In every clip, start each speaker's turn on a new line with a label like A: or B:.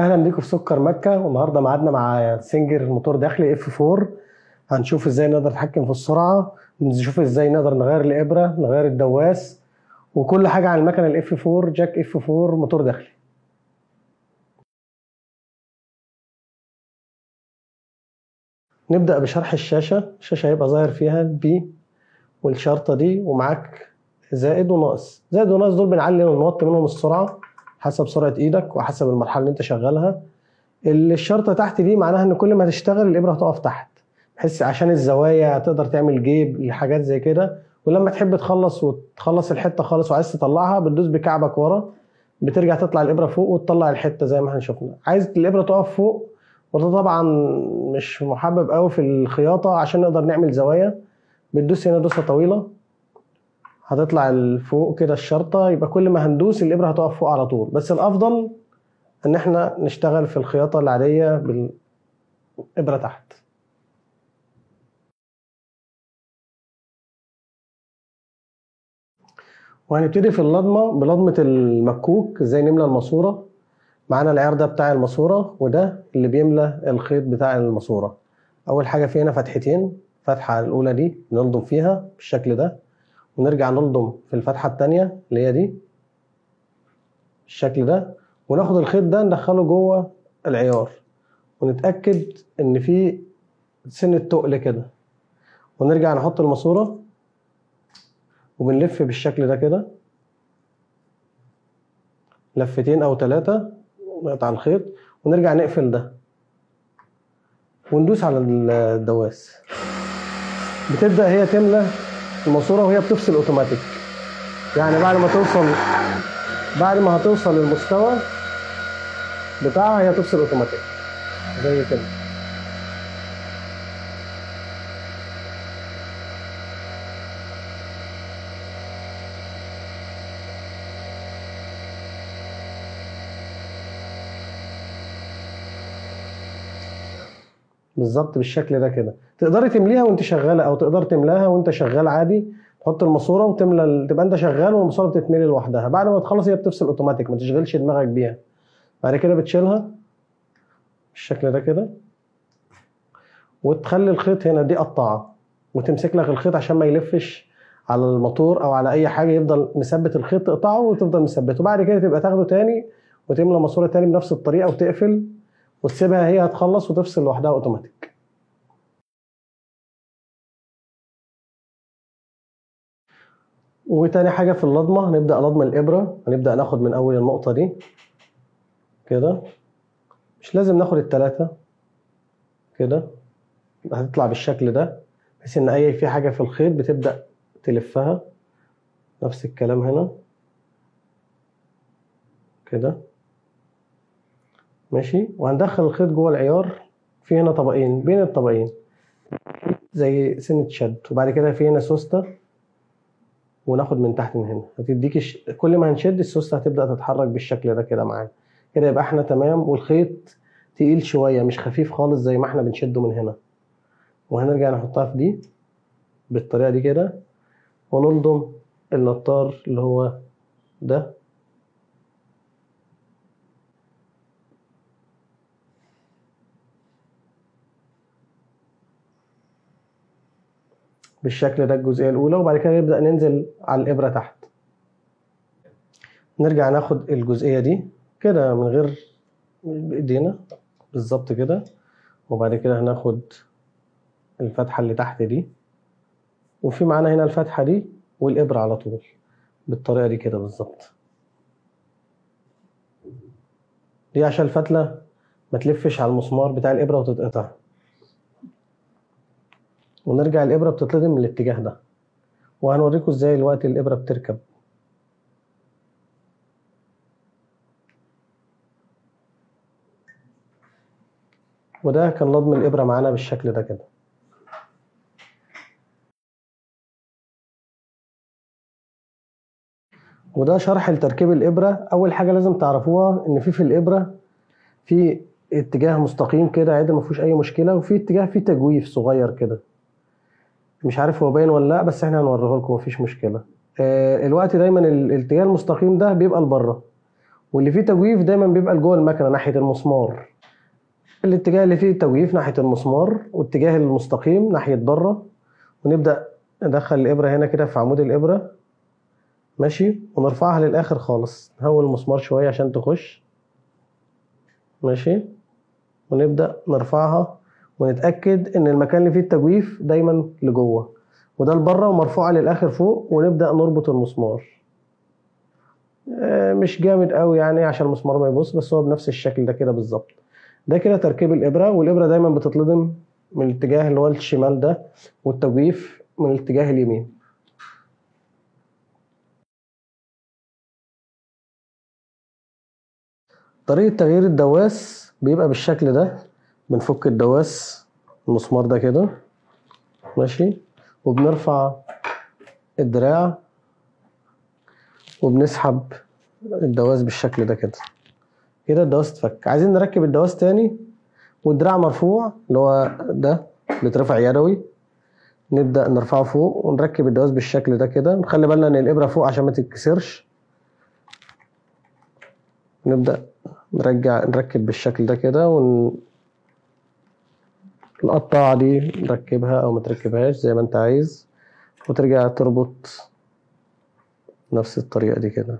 A: اهلا بيكم في سكر مكه والنهارده ميعادنا مع سنجر موتور داخلي اف 4 هنشوف ازاي نقدر نتحكم في السرعه نشوف ازاي نقدر نغير الابره نغير الدواس وكل حاجه عن المكنه الاف 4 جاك اف 4 موتور داخلي نبدا بشرح الشاشه الشاشه هيبقى ظاهر فيها البي والشرطه دي ومعاك زائد وناقص زائد وناقص دول بنعلي ونوطي منهم السرعه حسب سرعه ايدك وحسب المرحله اللي انت شغالها الشرطه تحت دي معناها ان كل ما تشتغل الابره هتقف تحت بحيث عشان الزوايا تقدر تعمل جيب لحاجات زي كده ولما تحب تخلص وتخلص الحته خالص وعايز تطلعها بتدوس بكعبك ورا بترجع تطلع الابره فوق وتطلع الحته زي ما احنا شفنا عايز الابره تقف فوق وده طبعا مش محبب قوي في الخياطه عشان نقدر نعمل زوايا بتدوس هنا دوسه طويله هتطلع لفوق كده الشرطه يبقى كل ما هندوس الابره هتقف فوق على طول بس الافضل ان احنا نشتغل في الخياطه العاديه بالابره تحت وهنبتدي في اللضمه بلضمه المكوك ازاي نملى الماسوره معانا العيار ده بتاع الماسوره وده اللي بيملى الخيط بتاع الماسوره اول حاجه في هنا فتحتين الفتحه الاولى دي نلضم فيها بالشكل ده ونرجع نلضم في الفتحه الثانيه اللي هي دي بالشكل ده وناخد الخيط ده ندخله جوه العيار ونتاكد ان في سن التقل كده ونرجع نحط الماسوره وبنلف بالشكل ده كده لفتين او ثلاثه نقطع الخيط ونرجع نقفل ده وندوس على الدواس بتبدا هي تملى الماسوره وهي بتفصل اوتوماتيك يعني بعد ما توصل بعد ما هتوصل للمستوى بتاعها هي تفصل اوتوماتيك زي كده بالظبط بالشكل ده كده تقدري تمليها وانت شغاله او تقدر تملاها وانت شغال عادي تحط الماسوره وتملى ال- تبقى انت شغال والماسوره بتتملي لوحدها بعد ما تخلص هي بتفصل اوتوماتيك ما تشغلش دماغك بيها بعد كده بتشيلها بالشكل ده كده وتخلي الخيط هنا دي قطعه وتمسك لك الخيط عشان ما يلفش على الموتور او على اي حاجه يفضل مثبت الخيط تقطعه وتفضل مثبته بعد كده تبقى تاخده تاني وتملى ماسوره تاني بنفس الطريقه وتقفل وتسيبها هي هتخلص وتفصل لوحدها اوتوماتيك وتاني حاجة في اللضمة هنبدأ لضم الإبرة هنبدأ ناخد من أول النقطة دي كده مش لازم ناخد التلاتة كده هتطلع بالشكل ده بحيث إن أي في حاجة في الخيط بتبدأ تلفها نفس الكلام هنا كده ماشي وهندخل الخيط جوه العيار في هنا طبقين بين الطبقين زي سنة شد وبعد كده في هنا سوستة وناخد من تحت من هنا هتديك ش... كل ما هنشد السوستة هتبدأ تتحرك بالشكل ده كده معانا كده يبقى احنا تمام والخيط تقيل شوية مش خفيف خالص زي ما احنا بنشده من هنا وهنرجع نحطها في دي بالطريقة دي كده ونلضم النطار اللي هو ده بالشكل ده الجزئية الأولى وبعد كده نبدأ ننزل على الإبرة تحت نرجع ناخد الجزئية دي كده من غير بإيدينا بالظبط كده وبعد كده هناخد الفتحة اللي تحت دي وفي معانا هنا الفتحة دي والإبرة على طول بالطريقة دي كده بالظبط دي عشان الفتلة ما تلفش على المسمار بتاع الإبرة وتتقطع ونرجع الإبرة بتتلضم من الاتجاه ده وهنوريكم ازاي الوقت الإبرة بتركب وده كان لضم الإبرة معانا بالشكل ده كده وده شرح لتركيب الإبرة أول حاجة لازم تعرفوها إن في في الإبرة في اتجاه مستقيم كده عادي ما فيهوش أي مشكلة وفي اتجاه فيه تجويف صغير كده مش عارف هو باين ولا لا بس احنا هنوريه لكم مفيش مشكله آه الوقت دايما ال- الاتجاه المستقيم ده بيبقى لبره واللي فيه تجويف دايما بيبقى لجوه المكنه ناحيه المسمار الاتجاه اللي فيه تجويف ناحيه المسمار والاتجاه المستقيم ناحيه بره ونبدا ندخل الابره هنا كده في عمود الابره ماشي ونرفعها للاخر خالص نهول المسمار شويه عشان تخش ماشي ونبدا نرفعها ونتاكد ان المكان اللي فيه التجويف دايما لجوه وده لبره ومرفوعه للاخر فوق ونبدا نربط المسمار آه، مش جامد قوي يعني عشان المسمار ما يبص بس هو بنفس الشكل ده كده بالظبط ده كده تركيب الابره والابره دايما بتتلضم من الاتجاه اللي هو الشمال ده والتجويف من الاتجاه اليمين طريقة تغيير الدواس بيبقى بالشكل ده بنفك الدواس المسمار ده كده ماشي وبنرفع الدراع وبنسحب الدواس بالشكل ده كده كده الدواس اتفك عايزين نركب الدواس تاني والدراع مرفوع اللي هو ده بيترفع يدوي نبدأ نرفعه فوق ونركب الدواس بالشكل ده كده نخلي بالنا ان الابرة فوق عشان ما تتكسرش نبدأ نرجع نركب بالشكل ده كده ون... القطاعة دي نركبها أو ما تركبهاش زي ما أنت عايز وترجع تربط نفس الطريقة دي كده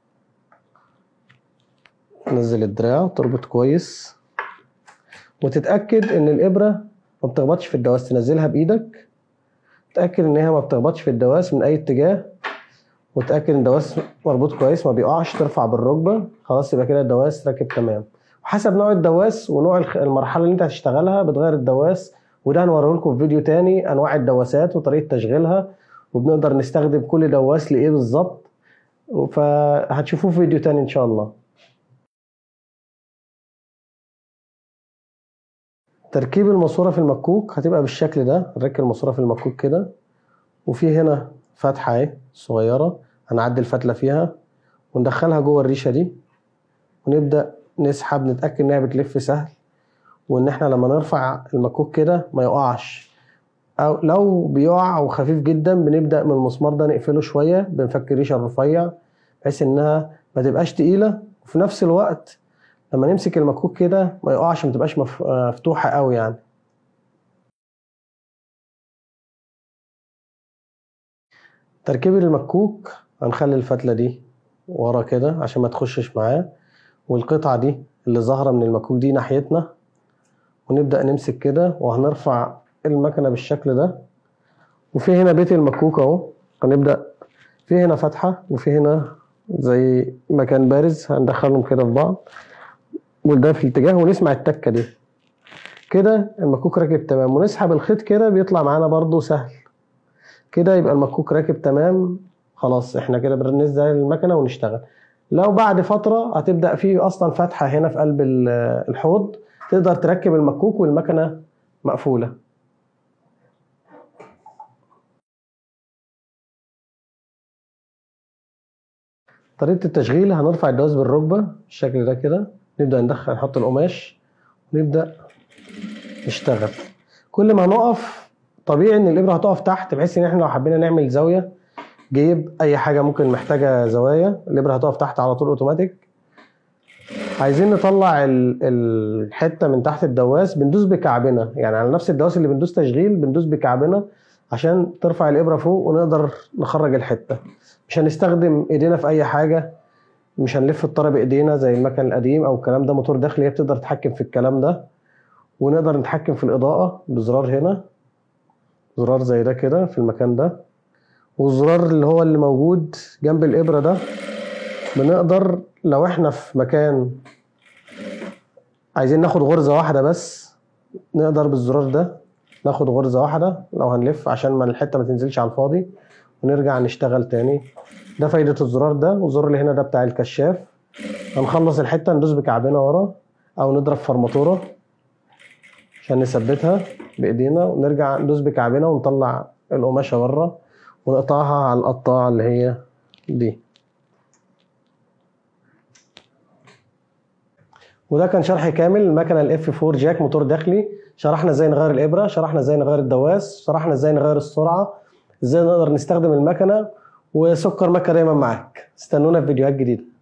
A: نزل الدراع تربط كويس وتتأكد إن الإبرة ما بتخبطش في الدواس تنزلها بإيدك تأكد إن هي ما بتخبطش في الدواس من أي اتجاه وتأكد إن الدواس مربوط كويس ما بيقعش ترفع بالركبة خلاص يبقى كده الدواس راكب تمام وحسب نوع الدواس ونوع الخ- المرحلة اللي أنت هتشتغلها بتغير الدواس وده هنوريه لكم في فيديو تاني أنواع الدواسات وطريقة تشغيلها وبنقدر نستخدم كل دواس لإيه بالظبط فهتشوفوه في فيديو تاني إن شاء الله تركيب الماسورة في المكوك هتبقى بالشكل ده نركب الماسورة في المكوك كده وفي هنا فتحة اهي صغيرة هنعدي الفتلة فيها وندخلها جوه الريشة دي ونبدأ نسحب نتأكد إنها بتلف سهل وإن إحنا لما نرفع المكوك كده ما يقعش أو لو بيقع أو خفيف جدا بنبدأ من المسمار ده نقفله شوية بنفك الريشة الرفيع بحيث إنها ما تبقاش تقيلة وفي نفس الوقت لما نمسك المكوك كده ما يقعش ما تبقاش مف- مفتوحة قوي يعني تركيب المكوك هنخلي الفتلة دي ورا كده عشان ما تخشش معاه والقطعة دي اللي ظاهرة من المكوك دي ناحيتنا ونبدأ نمسك كده وهنرفع المكنة بالشكل ده وفي هنا بيت المكوك اهو هنبدأ في هنا فتحة وفي هنا زي مكان بارز هندخلهم كده في بعض وده في الاتجاه ونسمع التكة دي كده المكوك راكب تمام ونسحب الخيط كده بيطلع معانا برضو سهل كده يبقى المكوك راكب تمام خلاص احنا كده بننزل المكنه ونشتغل لو بعد فتره هتبدا في اصلا فتحه هنا في قلب ال- الحوض تقدر تركب المكوك والمكنه مقفوله طريقه التشغيل هنرفع الدواس بالركبه بالشكل ده كده نبدا ندخل نحط القماش ونبدا نشتغل كل ما هنقف طبيعي ان الابره هتقف تحت بحيث ان احنا لو حبينا نعمل زاويه جيب اي حاجه ممكن محتاجه زوايا الابره هتقف تحت على طول اوتوماتيك عايزين نطلع ال- الحته من تحت الدواس بندوس بكعبنا يعني على نفس الدواس اللي بندوس تشغيل بندوس بكعبنا عشان ترفع الابره فوق ونقدر نخرج الحته مش هنستخدم ايدينا في اي حاجه مش هنلف الطاره بايدينا زي المكن القديم او الكلام ده موتور داخلي هي بتقدر تتحكم في الكلام ده ونقدر نتحكم في الاضاءه بزرار هنا زرار زي ده كده في المكان ده والزرار اللي هو اللي موجود جنب الإبرة ده بنقدر لو احنا في مكان عايزين ناخد غرزة واحدة بس نقدر بالزرار ده ناخد غرزة واحدة لو هنلف عشان ما الحتة ما تنزلش على الفاضي ونرجع نشتغل تاني ده فايدة الزرار ده والزرار اللي هنا ده بتاع الكشاف هنخلص الحتة ندوس بكعبنا ورا أو نضرب فرماتورة عشان نثبتها بإيدينا ونرجع ندوس بكعبنا ونطلع القماشة بره ونقطعها على القطاعة اللي هي دي وده كان شرح كامل المكنه الاف 4 جاك موتور داخلي شرحنا ازاي نغير الابره شرحنا ازاي نغير الدواس شرحنا ازاي نغير السرعه ازاي نقدر نستخدم المكنه وسكر مكه دايما معاك استنونا في فيديوهات جديده